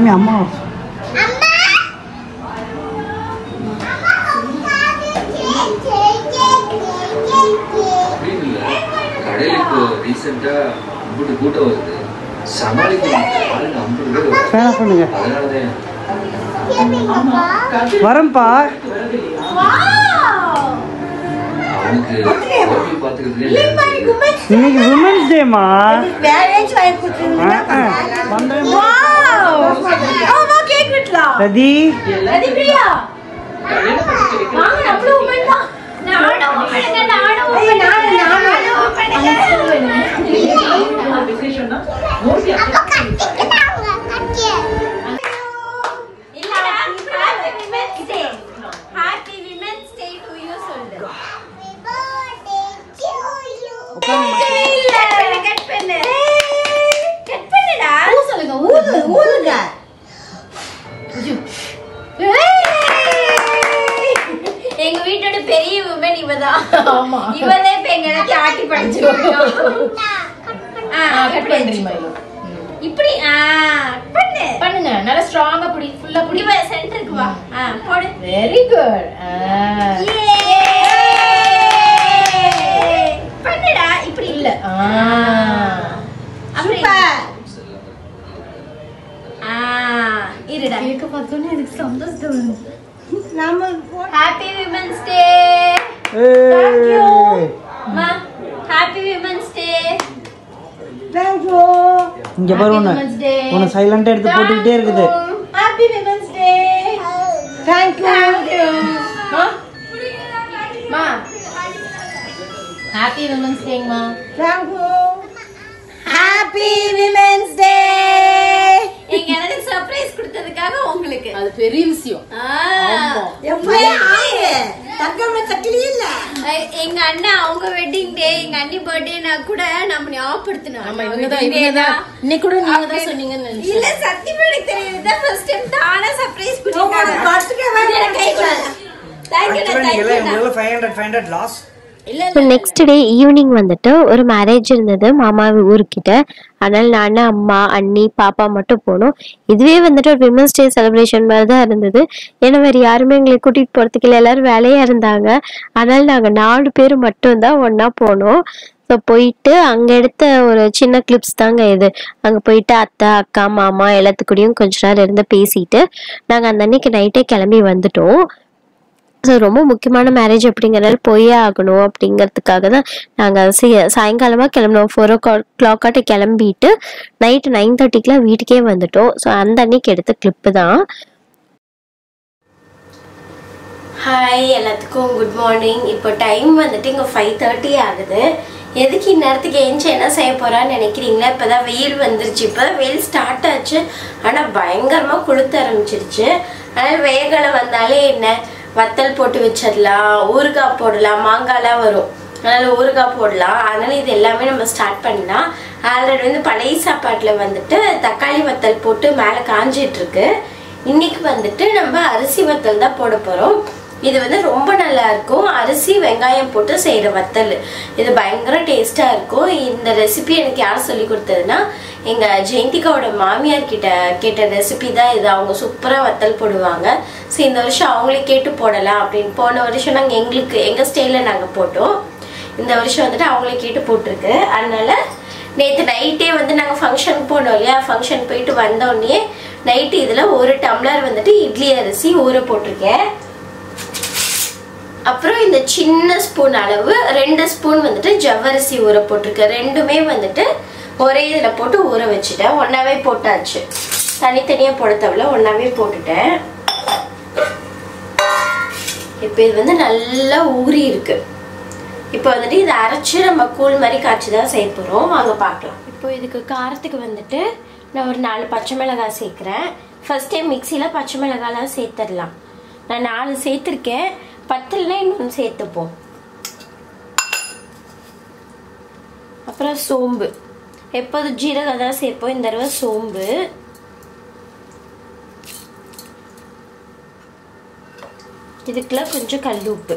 இருங்க அம்மா அப்படின்னு இல்லை கடையில் இப்போ ரீசெண்டாக அம்புட்டு கூட்டம் வருது சமாளிக்க முடியல. ஆளுங்க அம்புட்டு பேர் வருது. ஃபேன் ஆஃப் பண்ணுங்க அதனாலதான் வரேன்ப்பா அவனுக்கு ஓட்டி பார்த்துக்கிறதுலே நேரம் இல்லை. இன்னைக்கு உமன்ஸ் டேமா வேலையை வாங்கி கொடுத்துருந்தீங்கன்னா வந்தேன் ஆமா கேக் வெட்டலாம் ரதி ரதி பிரியா வாங்க நம்மளும் உமன் தான் நானும் உமனுங்க நானும் உமன் நானும் நானும் உமனுங்க இல்ல happy women's day happy women's day to you சொல்லு இல்ல கட் பண்ணு கட் பண்ணுடா ஊ சொல்லுங்க ஊது ஊதுங்க எங்க வீட்டோட பெரிய உமன் இவதான் இவளே இப்ப எங்க இடத்துல ஆட்டி படிச்சிருக்கோம் கட் பண்றீமா இப்படி ஆ பண்ணு பண்ணுங்க நல்லா ஸ்ட்ராங்கா புடி ஃபுல்லா புடி இவ சென்டருக்கு வா ஆ போடு வெரி குட் Yay! பண்ணுடா இப்படி இல்ல ஆ அப்படி ஆ இருடா கேக்க பார்த்தோன்னே எனக்கு சந்தோஷம் ஹாப்பி விமென்ஸ் டே மா ஹாப்பி விமென்ஸ் டே இங்க பாரு ஒண்ணு Women's Day. ஒண்ணு சைலண்டா எடுத்து போட்டுக்கிட்டே இருக்குது happy women's day thank you மா மா ஹாப்பி விமன்ஸ் டேங்கம்மா ஹாப்பி விமென்ஸ் டே எங்க எனக்கு சர்ப்ரைஸ் கொடுத்ததுக்காக உங்களுக்கு அது பெரிய விஷயம் அஹ் எங்க அண்ணா அவங்க வெட்டிங் டே எங்க அண்ணி பர்த்டேனா கூட நம்ம ஞாபகப்படுத்தணும் ஆமா இவங்க தான் இவங்க தான் இன்னைக்கு கூட நீங்க தான் சொன்னீங்கன்னு நினைச்சேன் இல்ல சத்தியமா எனக்கு தெரியும் இதான் ஃபர்ஸ்ட் டைம் தானா சர்ப்ரைஸ் பண்ணிருக்காங்க கை thank you thank you five hundred five hundred loss இல்ல ஸோ நெக்ஸ்ட் டே ஈவினிங் வந்துட்டு ஒரு மேரேஜ் இருந்தது மாமா ஊர்கிட்ட அதனால நான் அம்மா அண்ணி பாப்பா மட்டும் போனோம் இதுவே வந்துட்டு ஒரு விமன்ஸ் டே செலிப்ரேஷன் மாதிரி தான் இருந்தது ஏன்னா வேறு யாருமே எங்களை கூட்டிகிட்டு போகிறதுக்கு இல்லை எல்லாரும் வேலையாக இருந்தாங்க அதனால நாங்கள் நாலு பேர் மட்டும்தான் ஒன்றா போனோம் ஸோ போயிட்டு அங்கே எடுத்த ஒரு சின்ன கிளிப்ஸ் தாங்க இது அங்கே போயிட்டு அத்தை அக்கா மாமா எல்லாத்துக்கூடயும் கொஞ்ச நேரம் இருந்து பேசிட்டு நாங்கள் அந்த அன்னைக்கு நைட்டே கிளம்பி வந்துட்டோம் ஸோ ரொம்ப முக்கியமான மேரேஜ் அப்படிங்கிறனால போயே ஆகணும் அப்படிங்கிறதுக்காக தான் நாங்கள் சாயங்காலமாக கிளம்பினோம் ஃபோர் ஓ கிளாக்காட்ட கிளம்பிட்டு நைட்டு நைன் தேர்ட்டிக்கெலாம் வீட்டுக்கே வந்துட்டோம் ஸோ அந்த அன்னைக்கு எடுத்த கிளிப்பு தான் ஹாய் எல்லாத்துக்கும் குட் மார்னிங் இப்போ டைம் வந்துட்டு இங்கே ஃபைவ் தேர்ட்டி ஆகுது எதுக்கு இந்நேரத்துக்கு ஏஞ்சி என்ன செய்ய போறான்னு நினைக்கிறீங்களா இப்போ தான் வெயில் வந்துருச்சு இப்போ வெயில் ஸ்டார்ட் ஆச்சு ஆனால் பயங்கரமாக கொளுத்த ஆரம்பிச்சிருச்சு அதனால் வேகலை வந்தாலே என்ன வத்தல் போட்டு வச்சிடலாம் ஊறுகாய் போடலாம் மாங்காய்லாம் வரும் அதனால் ஊறுகாய் போடலாம் அதனால் இது எல்லாமே நம்ம ஸ்டார்ட் பண்ணலாம் ஆல்ரெடி வந்து பழைய சாப்பாட்டில் வந்துட்டு தக்காளி வத்தல் போட்டு மேலே காஞ்சிட்டு இருக்கு இன்னைக்கு வந்துட்டு நம்ம அரிசி வத்தல் தான் போட போறோம் இது வந்து ரொம்ப நல்லா இருக்கும் அரிசி வெங்காயம் போட்டு செய்யற வத்தல் இது பயங்கர டேஸ்டா இருக்கும் இந்த ரெசிபி எனக்கு யார் சொல்லி கொடுத்ததுன்னா எங்க ஜெயந்திகாவோட மாமியார் கிட்ட கேட்ட ரெசிபி தான் இது அவங்க சூப்பரா வத்தல் போடுவாங்க ஸோ இந்த வருஷம் அவங்களே கேட்டு போடலாம் அப்படின்னு போன வருஷம் நாங்க எங்களுக்கு எங்க ஸ்டைல நாங்க போட்டோம் இந்த வருஷம் வந்துட்டு அவங்களே கேட்டு போட்டிருக்கு அதனால நேற்று நைட்டே வந்து நாங்கள் ஃபங்க்ஷன் போனோம் இல்லையா ஃபங்க்ஷன் போயிட்டு வந்தோடனே நைட்டு இதில் ஒரு டம்ளர் வந்துட்டு இட்லி அரிசி ஊற போட்டிருக்கேன் அப்புறம் இந்த சின்ன ஸ்பூன் அளவு ரெண்டு ஸ்பூன் வந்துட்டு ஜவ்வரிசி ஊற போட்டிருக்கேன் ரெண்டுமே வந்துட்டு ஒரே இதில் போட்டு ஊற வச்சுட்டேன் ஒன்றாவே போட்டாச்சு தனித்தனியாக போட தேவையில்ல ஒன்றாவே போட்டுட்டேன் இப்போ இது வந்து நல்லா ஊறி இருக்கு இப்போ வந்துட்டு இதை அரைச்சு நம்ம கூழ் மாதிரி காய்ச்சி தான் செய்ய போகிறோம் வாங்க பார்க்கலாம் இப்போ இதுக்கு காரத்துக்கு வந்துட்டு நான் ஒரு நாலு பச்சை மிளகாய் சேர்க்குறேன் ஃபர்ஸ்ட் டைம் மிக்சியில் பச்சை மிளகாய்லாம் சேர்த்துடலாம் நான் நாலு சேர்த்துருக்கேன் பத்துலனா இன்னொன்று சேர்த்துப்போம் அப்புறம் சோம்பு எப்போதும் ஜீரகம் தான் சேர்ப்போம் இந்த தடவை சோம்பு இதுக்கெல்லாம் கொஞ்சம் கல் உப்பு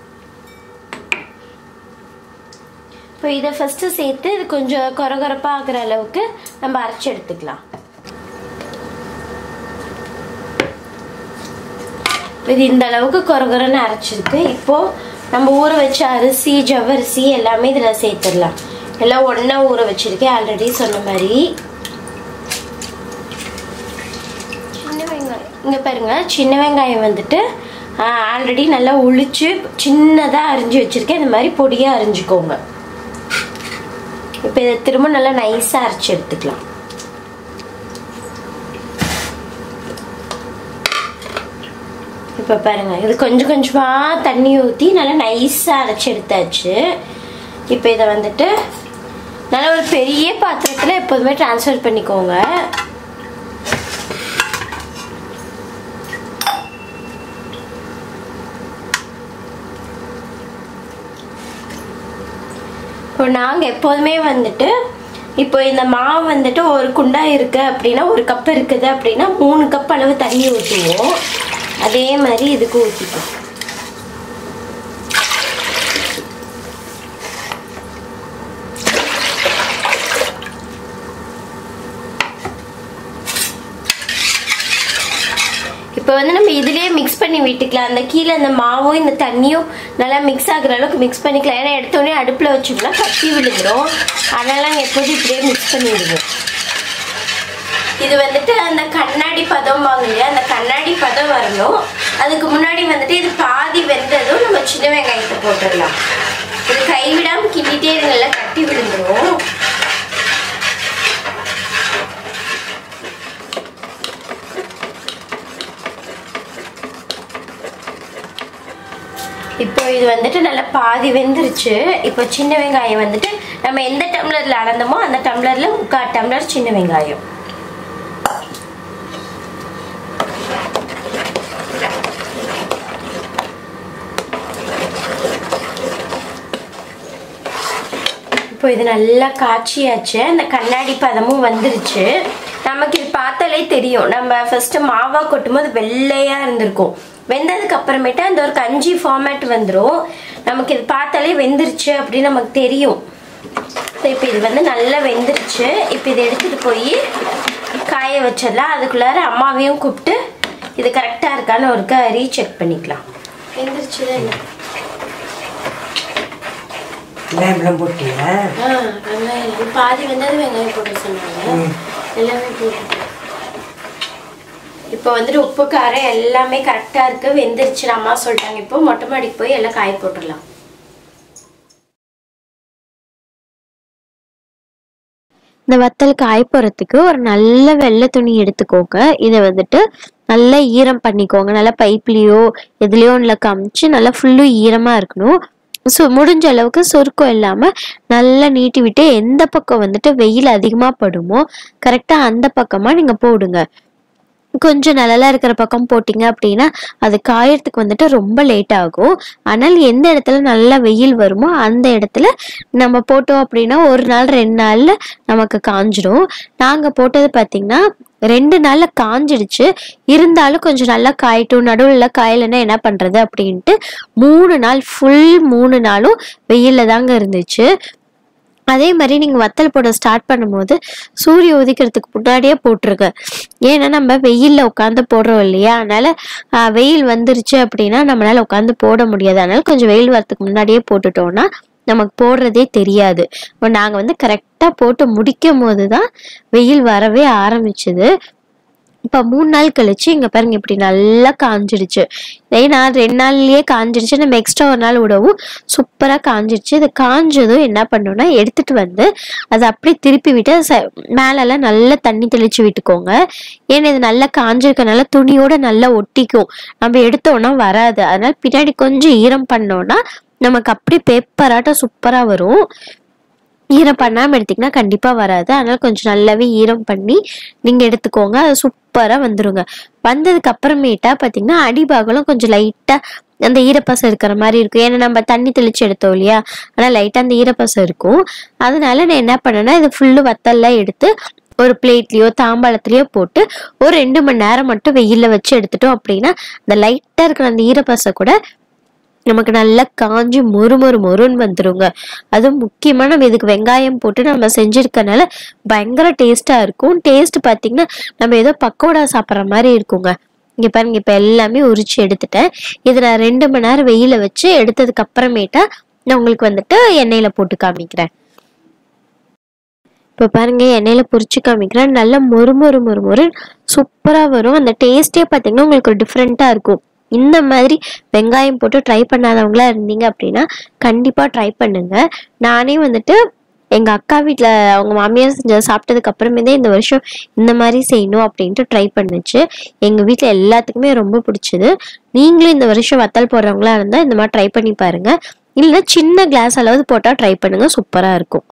இப்போ இதை ஃபஸ்ட்டு சேர்த்து இது கொஞ்சம் கொரகொரப்பாக ஆகிற அளவுக்கு நம்ம அரைச்சி எடுத்துக்கலாம் இது இந்த அளவுக்கு கொரகொரன்னு அரைச்சிருக்கு இப்போ நம்ம ஊற வச்ச அரிசி ஜவ்வரிசி எல்லாமே இதில் சேர்த்துடலாம் எல்லாம் ஒன்றா ஊற வச்சிருக்கேன் ஆல்ரெடி சொன்ன மாதிரி சின்ன வெங்காயம் இங்கே பாருங்க சின்ன வெங்காயம் வந்துட்டு ஆல்ரெடி நல்லா உளிச்சு சின்னதாக அரிஞ்சு வச்சுருக்கேன் இந்த மாதிரி பொடியாக அரிஞ்சுக்கோங்க இப்போ இதை திரும்ப நல்லா நைஸாக அரைச்சி எடுத்துக்கலாம் இப்போ பாருங்க இது கொஞ்சம் கொஞ்சமாக தண்ணி ஊற்றி நல்லா நைஸாக அரைச்சி எடுத்தாச்சு இப்போ இதை வந்துட்டு நல்லா ஒரு பெரிய பாத்திரத்தில் எப்போதுமே ட்ரான்ஸ்ஃபர் பண்ணிக்கோங்க இப்போ நாங்கள் எப்போதுமே வந்துட்டு இப்போ இந்த மாவு வந்துட்டு ஒரு குண்டா இருக்கு அப்படின்னா ஒரு கப் இருக்குது அப்படின்னா மூணு கப் அளவு தண்ணி ஊற்றுவோம் அதே மாதிரி இதுக்கு ஊற்றிப்போம் இப்போ வந்து நம்ம இதுலயே மிக்ஸ் பண்ணி விட்டுக்கலாம் அந்த கீழே அந்த மாவும் இந்த தண்ணியும் நல்லா மிக்ஸ் ஆகுற அளவுக்கு மிக்ஸ் பண்ணிக்கலாம் ஏன்னா எடுத்தோடனே அடுப்பில் வச்சோம்னா கட்டி விழுந்துடும் அதனால நாங்கள் எப்போதும் இப்படியே மிக்ஸ் பண்ணி விடுவோம் இது வந்துட்டு அந்த கண்ணாடி பதம் வாங்க அந்த கண்ணாடி பதம் வரணும் அதுக்கு முன்னாடி வந்துட்டு இது பாதி வெந்ததும் நம்ம சின்ன வெங்காயத்தை போட்டுடலாம் இது கைவிடாம கிண்டிட்டே இருங்கல்ல கட்டி விழுந்துடும் இப்போ இது வந்துட்டு நல்லா பாதி வெந்துருச்சு இப்போ சின்ன வெங்காயம் வந்துட்டு நம்ம எந்த டம்ளர்ல அளந்தோமோ அந்த டம்ளர்ல முக்கால் டம்ளர் சின்ன வெங்காயம் இப்போ இது நல்லா காய்ச்சியாச்சு அந்த கண்ணாடி பதமும் வந்துருச்சு நமக்கு இது பார்த்தாலே தெரியும் நம்ம ஃபர்ஸ்ட் மாவா கொட்டும் போது வெள்ளையா இருந்திருக்கும் வெந்ததுக்கு அப்புறமேட்டு அந்த ஒரு கஞ்சி ஃபார்மேட் வந்துடும் நமக்கு இது பார்த்தாலே வெந்துருச்சு அப்படின்னு நமக்கு தெரியும் ஸோ இப்போ இது வந்து நல்லா வெந்துருச்சு இப்போ இதை எடுத்துட்டு போய் காய வச்சிடலாம் அதுக்குள்ளார அம்மாவையும் கூப்பிட்டு இது கரெக்டாக இருக்கான்னு ஒருக்கா ரீசெக் பண்ணிக்கலாம் வெந்துருச்சு தான் வெங்காயம்லாம் போட்டியா ஆ வெங்காயம் பாதி வெந்தது வெங்காயம் போட்டு சொன்னாங்க எல்லாமே போட்டு இப்போ வந்துட்டு உப்பு காரம் எல்லாமே கரெக்டாக இருக்கு வெந்துருச்சு அம்மா சொல்லிட்டாங்க இப்போ மொட்டை மாடிக்கு போய் எல்லாம் காய போட்டுடலாம் இந்த வத்தல் காய போறதுக்கு ஒரு நல்ல வெள்ளை துணி எடுத்துக்கோங்க இதை வந்துட்டு நல்லா ஈரம் பண்ணிக்கோங்க நல்லா பைப்லேயோ எதுலேயோ ஒன்றில் காமிச்சு நல்லா ஃபுல்லும் ஈரமாக இருக்கணும் ஸோ முடிஞ்ச அளவுக்கு சுருக்கம் இல்லாமல் நல்லா நீட்டி விட்டு எந்த பக்கம் வந்துட்டு வெயில் அதிகமாக படுமோ கரெக்டாக அந்த பக்கமாக நீங்கள் போடுங்க கொஞ்சம் நிழலா இருக்கிற பக்கம் போட்டிங்க அப்படின்னா அது காயறதுக்கு வந்துட்டு ரொம்ப லேட் ஆகும் ஆனால் எந்த இடத்துல நல்லா வெயில் வருமோ அந்த இடத்துல நம்ம போட்டோம் அப்படின்னா ஒரு நாள் ரெண்டு நாள்ல நமக்கு காஞ்சிடும் நாங்க போட்டது பார்த்தீங்கன்னா ரெண்டு நாள்ல காஞ்சிடுச்சு இருந்தாலும் கொஞ்சம் நல்லா காயட்டும் நடுவில் காயலைன்னா என்ன பண்றது அப்படின்ட்டு மூணு நாள் ஃபுல் மூணு நாளும் வெயில்ல தாங்க இருந்துச்சு அதே மாதிரி நீங்கள் வத்தல் போட ஸ்டார்ட் பண்ணும்போது சூரிய உதிக்கிறதுக்கு முன்னாடியே போட்டுருங்க ஏன்னா நம்ம வெயிலில் உட்காந்து போடுறோம் இல்லையா அதனால ஆஹ், வெயில் வந்துருச்சு அப்படின்னா நம்மளால உட்காந்து போட முடியாது அதனால கொஞ்சம் வெயில் வரதுக்கு முன்னாடியே போட்டுட்டோம்னா நமக்கு போடுறதே தெரியாது இப்போ நாங்கள் வந்து கரெக்டாக போட்டு முடிக்கும் போது தான் வெயில் வரவே ஆரம்பிச்சது இப்போ மூணு நாள் கழிச்சு இங்க பாருங்க இப்படி நல்லா காஞ்சிடுச்சு ஏன்னா ரெண்டு நாள்லயே காஞ்சிடுச்சு நம்ம எக்ஸ்ட்ரா ஒரு நாள் விடவும் சூப்பரா காஞ்சிடுச்சு இது காஞ்சதும் என்ன பண்ணோம்னா எடுத்துட்டு வந்து அதை அப்படியே திருப்பி விட்டு ச- மேலெல்லாம் நல்லா தண்ணி தெளிச்சு விட்டுக்கோங்க ஏன்னா இது நல்லா காஞ்சிருக்கனால துணியோட நல்லா ஒட்டிக்கும் நம்ம எடுத்தோம்னா வராது அதனால பின்னாடி கொஞ்சம் ஈரம் பண்ணோம்னா நமக்கு அப்படியே பேப்பராட்டம் சூப்பரா வரும் ஈரம் பண்ணாம எடுத்தீங்கன்னா கண்டிப்பா வராது அதனால கொஞ்சம் நல்லாவே ஈரம் பண்ணி நீங்க எடுத்துக்கோங்க அது சூப்பரா வந்துருங்க வந்ததுக்கு அப்புறமேட்டா பாத்தீங்கன்னா அடிபாகம்லாம் கொஞ்சம் லைட்டா அந்த ஈரப்பசம் இருக்கிற மாதிரி இருக்கும் ஏன்னா நம்ம தண்ணி தெளிச்சு எடுத்தோம் இல்லையா ஆனா லைட்டா அந்த ஈரப்பசம் இருக்கும் அதனால நான் என்ன பண்ணேன்னா இது ஃபுல்லு வத்தல்லாம் எடுத்து ஒரு பிளேட்லயோ தாம்பாளத்திலயோ போட்டு ஒரு ரெண்டு மணி நேரம் மட்டும் வெயில்ல வச்சு எடுத்துட்டோம் அப்படின்னா அந்த லைட்டா இருக்கிற அந்த ஈரப்பசை கூட நமக்கு நல்லா காஞ்சி மொறு மொறு மொறுன்னு வந்துருங்க அதுவும் முக்கியமா நம்ம இதுக்கு வெங்காயம் போட்டு நம்ம செஞ்சிருக்கனால பயங்கர டேஸ்டா இருக்கும் டேஸ்ட் பாத்தீங்கன்னா நம்ம ஏதோ பக்கோடா சாப்பிட்ற மாதிரி இருக்குங்க இங்கே பாருங்க இப்போ எல்லாமே உரிச்சு எடுத்துட்டேன் இதை நான் ரெண்டு மணி நேரம் வெயில வச்சு எடுத்ததுக்கு அப்புறமேட்டா நான் உங்களுக்கு வந்துட்டு எண்ணெயில் போட்டு காமிக்கிறேன் இப்போ பாருங்க எண்ணெயில பொரிச்சு காமிக்கிறேன் நல்லா மொறு மொறு மொறு மொறு சூப்பராக வரும் அந்த டேஸ்டே பார்த்தீங்கன்னா உங்களுக்கு ஒரு டிஃப்ரெண்ட்டாக இருக்கும் இந்த மாதிரி வெங்காயம் போட்டு ட்ரை பண்ணாதவங்களா இருந்தீங்க அப்படின்னா கண்டிப்பாக ட்ரை பண்ணுங்க நானே வந்துட்டு எங்கள் அக்கா வீட்டில் அவங்க மாமியார் செஞ்ச சாப்பிட்டதுக்கு அப்புறமே தான் இந்த வருஷம் இந்த மாதிரி செய்யணும் அப்படின்ட்டு ட்ரை பண்ணுச்சு எங்கள் வீட்டில் எல்லாத்துக்குமே ரொம்ப பிடிச்சது நீங்களும் இந்த வருஷம் வத்தல் போடுறவங்களா இருந்தால் இந்த மாதிரி ட்ரை பண்ணி பாருங்க இல்லைன்னா சின்ன கிளாஸ் அளவு போட்டால் ட்ரை பண்ணுங்க சூப்பராக இருக்கும்